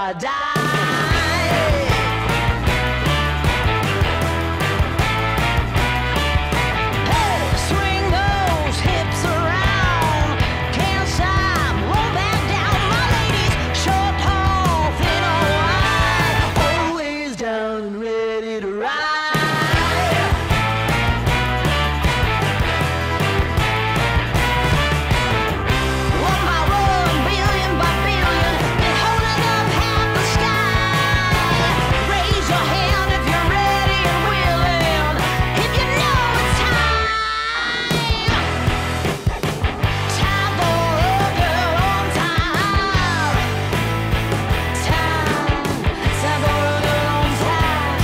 or die. Hey, swing those hips around. Can't stop, roll back down. My ladies, short, tall, thin or wide, always down and ready to ride. One by one, billion by billion, been holding up half the sky. Raise your hand if you're ready and willing. If you know it's time. Time for a girl on time. Time, time for a girl on time.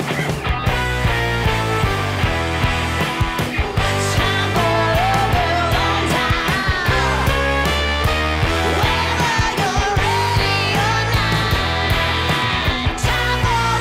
Time for a girl on time. Whether you're ready or not, time for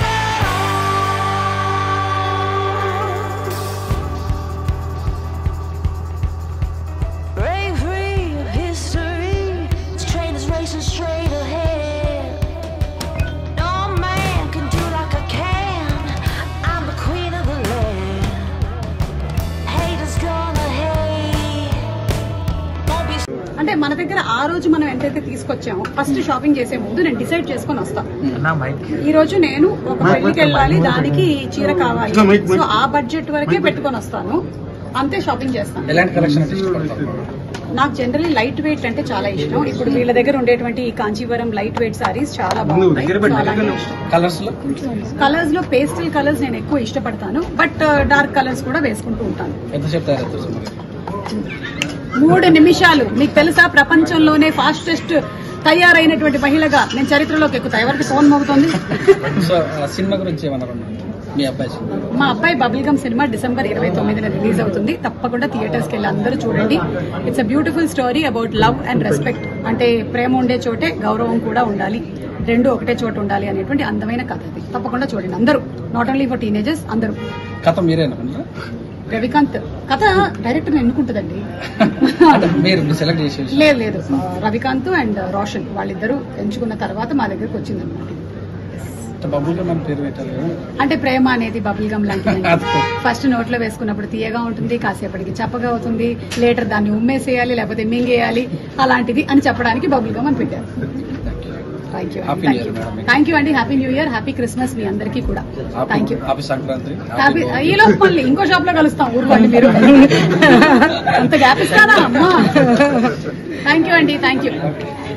it all. Break free of history. This train is racing straight ahead. No man can do like I can. I'm the queen of the land. Haters gonna hate. Won't be అంటే మన దగ్గర ఆ రోజు మనం ఎంతైతే తీసుకొచ్చామో first shopping చేసే ముందు నేను డిసైడ్ చేసుకొని వస్తాను ఈ రోజు నేను ఒక పెళ్లికి వెళ్ళాలి దానికి చీర కావాలి సో ఆ బడ్జెట్ వరకే పెట్టుకొని వస్తాను అంతే షాపింగ్ చేస్తాను ఎలాంటి కలెక్షన్ అంటే ఇష్టపడతారు నాకు జనరల్లీ లైట్ వెయిట్ అంటే చాలా ఇష్టం ఇప్పుడు వీళ్ళ దగ్గర ఉండేటువంటి ఈ కాంచీవరం లైట్ వెయిట్ సారీస్ చాలా బాగుంటాయి So అలాగే ఇష్టం. కలర్స్ లో కలర్స్ లో పేస్టల్ కలర్స్ నేను ఎక్కువ ఇష్టపడతాను బట్ డార్క్ కలర్స్ కూడా వేసుకుంటూ ఉంటాను ఎంతసేపు తయారవుతారు సుమారు? మూడు నిమిషాలు మీకు తెలుసా ప్రపంచంలోనే ఫాస్టెస్ట్ తయారైనటువంటి మహిళగా నేను చరిత్రలోకి ఎక్కుతా ఎవరికి ఫోన్ మోగుతోంది సో ఆ సినిమా గురించి ఏమన్నారు మీ అబ్బాయి సినిమా మా అబ్బాయి బబుల్ గమ్ సినిమా డిసెంబర్ ఇరవై తొమ్మిదిన రిలీజ్ అవుతుంది తప్పకుండా థియేటర్స్కి వెళ్ళి అందరూ చూడండి it's a beautiful story about love and respect అంటే ప్రేమ ఉండే చోటే గౌరవం కూడా ఉండాలి రెండు ఒకటే చోట ఉండాలి అనేటువంటి అందమైన కథ ఇది తప్పకుండా చూడండి అందరూ నాట్ ఓన్లీ ఫర్ టీనేజర్స్ అందరూ కథ మీరేనా రవికాంత్ కథ డైరెక్టర్ ఎన్నుకుంటుందండి అంటే మీరు సెలెక్ట్ చేసేసి లేదు లేదు ఆ, రవికాంత్ అండ్ రోషన్ వాళ్ళిద్దరూ ఎంచుకున్న తర్వాత మా దగ్గరకు వచ్చింది అనమాట బబుల్ గమ్ అని పేరు పెట్టారు కదా అంటే ప్రేమ అనేది బబుల్ గమ్ లాంటిది అదే. ఫస్ట్ నోట్లో వేసుకున్నప్పుడు తీయగా ఉంటుంది కాసేపటికి చప్పగా అవుతుంది లేటర్ దాన్ని ఉమ్మేసేయాలి లేకపోతే మింగేయాలి అలాంటిది అని చెప్పడానికి బబుల్ గమ్ అని పెట్టారు thank you Happy New Year, madam. Thank you అండి happy new year happy Christmas మీ అందరికీ కూడా thank you happy Sankranti happy ఈ లోపు మళ్ళీ ఇంకో షాప్ లో కలుస్తాం ఊరుకోండి మీరు అంత గ్యాప్ ఇస్తారా అమ్మా థ్యాంక్ యూ అండి థ్యాంక్ యూ